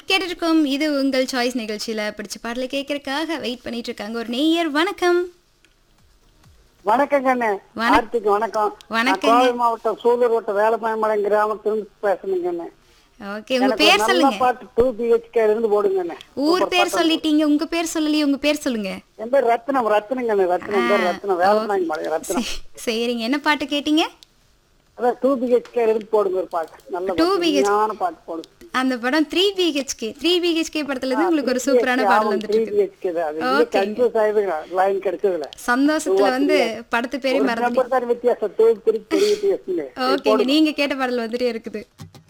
கேட்டுருக்கோம் இது உங்கள் சாய்ஸ் நிகழ்ச்சியில பிடிச்ச பாடலை கேட்கறதுக்காக வெயிட் பண்ணிட்டு இருக்காங்க ஒரு நேயர் வணக்கம் வணக்கங்க அண்ணே வணக்~ கார்த்திக் வணக்கம் வணக்கங்க. நான் கோவை மாவட்டம் சூலூர் வட்ட வேலப்பாயமலை கிராமத்திலிருந்து பேசணுங்க அண்ணே ஓகே உங்க எனக்கு ஒரு பேர் நல்ல சொல்லுங்க பாட்டு டூ பிஹெச்கே இருந்து போடுங்க அண்ணே ஊர் பேர் சொல்லிட்டீங்க உங்க பேர் சொல்லலையே உங்க பேர் சொல்லுங்க என் பேர் ரத்னம் ரத்னங்க அண்ணே ரத்னம் பேர் ரத்னம் வேலப்பாயமலை ரத்னம் சரி, சரிங்க என்ன பாட்டு கேட்டீங்க அதான் டூ பிஹெச்கே இருந்து போடுங்க ஒரு பாட்டு நல்ல 2 பாட்டு. BHK. ஞான பாட்டு போடுங்க அந்த படம் த்ரீ பிஹெச்கே த்ரீ பிஹெச்கே படத்துல இருந்து உங்களுக்கு ஒரு சூப்பரான பாடல் வந்துட்டு த்ரீ இருக்கு பிஹெச்கே தான் அது Okay. கன்ஃபியூஸ் ஆயிடுங்க லைன் கிடைச்சதுல சந்தோஷத்துல வந்து படத்து பேரே ஒரு மறந்துட்டீங்க நம்பர் தான் வித்தியாசம் டூ த்ரீ த்ரீ வித்தியாசம் ஓகேங்க நீங்க கேட்ட பாடல் வந்துட்டே இருக்குது